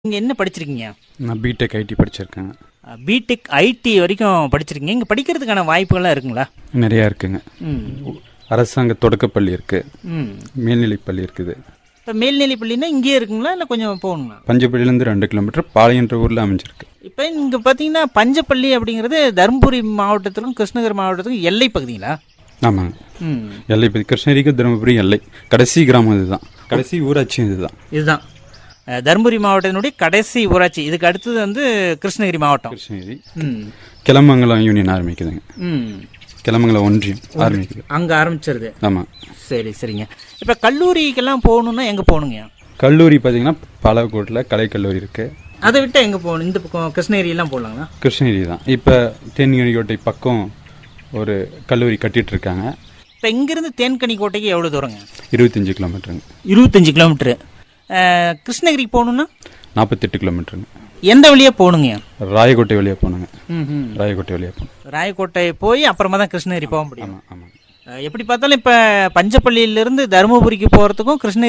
நீங்கள் என்ன படிச்சிருக்கீங்க நான் பிடெக் ஐடி படிச்சிருக்கேன் பிடெக் ஐடி வரைக்கும் படிச்சிருக்கீங்க இங்கே படிக்கிறதுக்கான வாய்ப்புகள்லாம் இருக்குங்களா நிறையா இருக்குங்க ம் அரசாங்க தொடக்கப்பள்ளி இருக்குது ம் மேல்நிலைப்பள்ளி இருக்குது இப்போ மேல்நிலை பள்ளினா இங்கேயே இருக்குங்களா இல்லை கொஞ்சம் போகணுங்களா பஞ்சப்பள்ளியிலேருந்து ரெண்டு கிலோமீட்டர் பாளையன்ற ஊரில் அமைஞ்சிருக்கு இப்போ இங்கே பார்த்தீங்கன்னா பஞ்சப்பள்ளி அப்படிங்கிறது தருமபுரி மாவட்டத்திலும் கிருஷ்ணகிரி மாவட்டத்துக்கும் எல்லை பகுதிங்களா ஆமாங்க ம் எல்லை பற்றி கிருஷ்ணகிரிக்கும் தருமபுரி எல்லை கடைசி கிராமம் இதுதான் கடைசி ஊராட்சியும் இதுதான் இதுதான் அஹ், தருமபுரி மாவட்டத்தினுடைய கடைசி ஊராட்சி இதுக்கு அடுத்தது வந்து கிருஷ்ணகிரி மாவட்டம் கிருஷ்ணகிரி ம் கிளமங்கலம் யூனியன் ஆரம்பிக்குதுங்க ம் கிளமங்கலம் ஒன்றியம் ஆரம்பிக்குது அங்கே ஆரம்பிச்சிருது ஆமாம் சரி சரிங்க இப்போ கல்லூரிக்கெல்லாம் போகணுன்னா எங்கே போகணுங்க கல்லூரி பார்த்தீங்கன்னா பாலக்கோட்டில் கலைக்கல்லூரி இருக்குது அதை விட்டு எங்கே போகணும் இந்த பக்கம் கிருஷ்ணகிரியெல்லாம் போகலாங்களா கிருஷ்ணகிரி தான் இப்போ தேன்கனிக்கோட்டை பக்கம் ஒரு கல்லூரி கட்டிட்டு இருக்காங்க இப்போ இங்கேருந்து தேன்கனி கோட்டைக்கு எவ்வளோ தூரங்க இருபத்தஞ்சு கிலோமீட்டருங்க இருபத்தஞ்சு கிலோமீட்ரு கிருஷ்ணகிரிக்கு போகணுன்னா நாற்பத்தெட்டு கிலோமீட்டருங்க எந்த வழியாக போகணுங்க ராயக்கோட்டை வழியாக போனாங்க ம் ம் ராயக்கோட்டை வழியாக போனோம் ராயக்கோட்டை போய் அப்புறமா தான் கிருஷ்ணகிரி போக முடியும் ஆமாம் ஆமாம் அஹ் எப்படி பார்த்தாலும் இப்போ பஞ்சப்பள்ளியிலேருந்து தருமபுரிக்கு போகிறதுக்கும் கிருஷ்ணகிரி